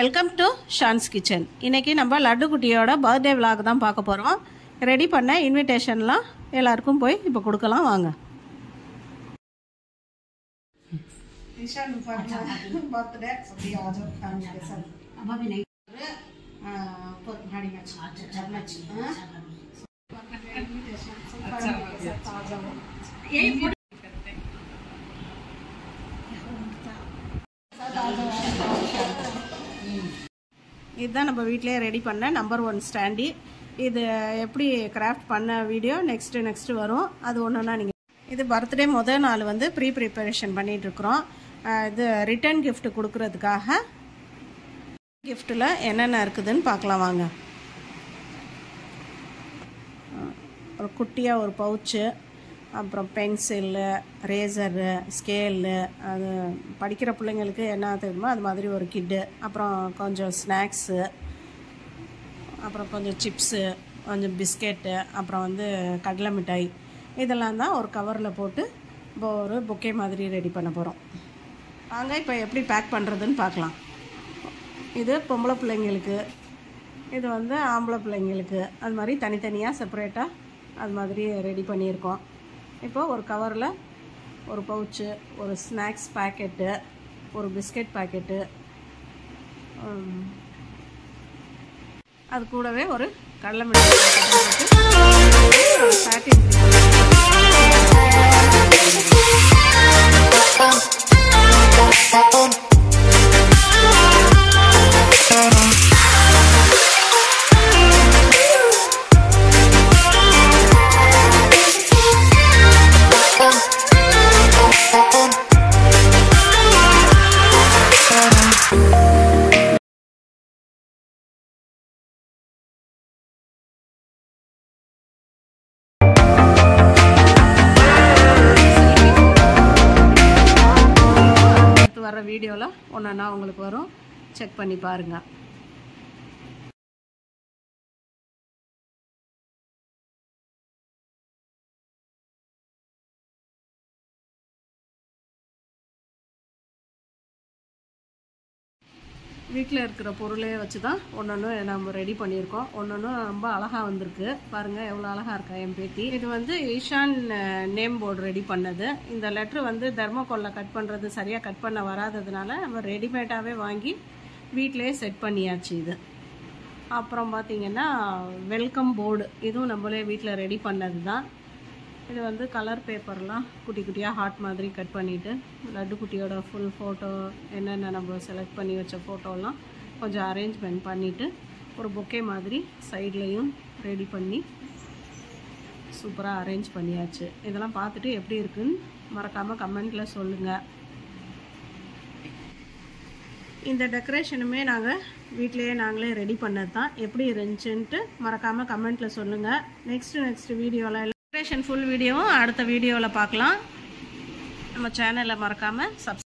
welcome to ஷான்ஸ் kitchen இன்னைக்கு நம்ம லட்டு குட்டியோட பர்த்டே விலாக் தான் பார்க்க போகிறோம் ரெடி பண்ண இன்விடேஷன்லாம் எல்லாருக்கும் போய் இப்போ கொடுக்கலாம் வாங்க बर्थडे अभी आ जाओ फैमिली के साथ अब अभी नहीं गाड़ी में चलना चाहिए यही फोटो இதுதான் நம்ம வீட்டிலே ரெடி பண்ண நம்பர் ஒன் ஸ்டாண்டி இது எப்படி கிராஃப்ட் பண்ண வீடியோ நெக்ஸ்ட்டு நெக்ஸ்ட்டு வரும் அது ஒன்றுனா நீங்கள் இது பர்த்டே முதல் நாள் வந்து ப்ரீ ப்ரிப்பரேஷன் பண்ணிகிட்ருக்குறோம் இது ரிட்டர்ன் gift கொடுக்கறதுக்காக கிஃப்ட்டில் என்னென்ன இருக்குதுன்னு பார்க்கலாம் வாங்க ஒரு குட்டியாக ஒரு பவுச்சு அப்புறம் பென்சிலு ரேசரு ஸ்கேலு அது படிக்கிற பிள்ளைங்களுக்கு என்ன தெரியுமோ அது மாதிரி ஒரு கிட்டு அப்புறம் கொஞ்சம் ஸ்நாக்ஸு அப்புறம் கொஞ்சம் சிப்ஸு கொஞ்சம் பிஸ்கெட்டு அப்புறம் வந்து கடலை மிட்டாய் இதெல்லாம் தான் ஒரு கவரில் போட்டு இப்போ ஒரு பொக்கே மாதிரி ரெடி பண்ண போகிறோம் வாங்க இப்போ எப்படி பேக் பண்ணுறதுன்னு பார்க்கலாம் இது பொம்பளை பிள்ளைங்களுக்கு இது வந்து ஆம்பளை பிள்ளைங்களுக்கு அது மாதிரி தனித்தனியாக செப்பரேட்டாக அது மாதிரி ரெடி பண்ணியிருக்கோம் இப்போ ஒரு கவரில் ஒரு பவுச்சு ஒரு ஸ்நாக்ஸ் பேக்கெட்டு ஒரு பிஸ்கெட் பேக்கெட்டு அது கூடவே ஒரு கடலை மிட்டாய் பேக்கெட் அடுத்து வர வீடியோவில் ஒன்றா உங்களுக்கு வரும் செக் பண்ணி பாருங்கள் வீட்டில் இருக்கிற பொருளே வச்சு தான் ஒன்று ஒன்று நம்ம ரெடி பண்ணியிருக்கோம் ஒன்று ஒன்று ரொம்ப அழகாக வந்திருக்கு பாருங்கள் எவ்வளோ அழகாக இருக்கா என் பேத்தி இது வந்து ஈஷான் நேம் போர்டு ரெடி பண்ணது இந்த லெட்ரு வந்து தர்மக்கோலில் கட் பண்ணுறது சரியாக கட் பண்ண வராததுனால நம்ம ரெடிமேடாகவே வாங்கி வீட்டிலேயே செட் பண்ணியாச்சு இது அப்புறம் பார்த்தீங்கன்னா வெல்கம் போர்டு இதுவும் நம்மளே வீட்டில் ரெடி பண்ணது தான் இது வந்து கலர் பேப்பர்லாம் குட்டி குட்டியாக ஹார்ட் மாதிரி கட் பண்ணிவிட்டு லட்டு குட்டியோட ஃபுல் ஃபோட்டோ என்னென்ன நம்ம செலக்ட் பண்ணி வச்ச ஃபோட்டோலாம் கொஞ்சம் அரேஞ்ச்மெண்ட் பண்ணிவிட்டு ஒரு பொக்கே மாதிரி சைட்லேயும் ரெடி பண்ணி சூப்பராக அரேஞ்ச் பண்ணியாச்சு இதெல்லாம் பார்த்துட்டு எப்படி இருக்குன்னு மறக்காமல் கமெண்ட்டில் சொல்லுங்கள் இந்த டெக்கரேஷனுமே நாங்கள் வீட்டிலேயே நாங்களே ரெடி பண்ணது தான் எப்படி இருந்துச்சுன்ட்டு மறக்காமல் கமெண்ட்டில் சொல்லுங்கள் நெக்ஸ்ட் நெக்ஸ்ட் வீடியோவில் டெக்கரேஷன் ஃபுல் வீடியோவும் அடுத்த வீடியோவில் பார்க்கலாம் நம்ம சேனலை மறக்காமல் சப்ஸ்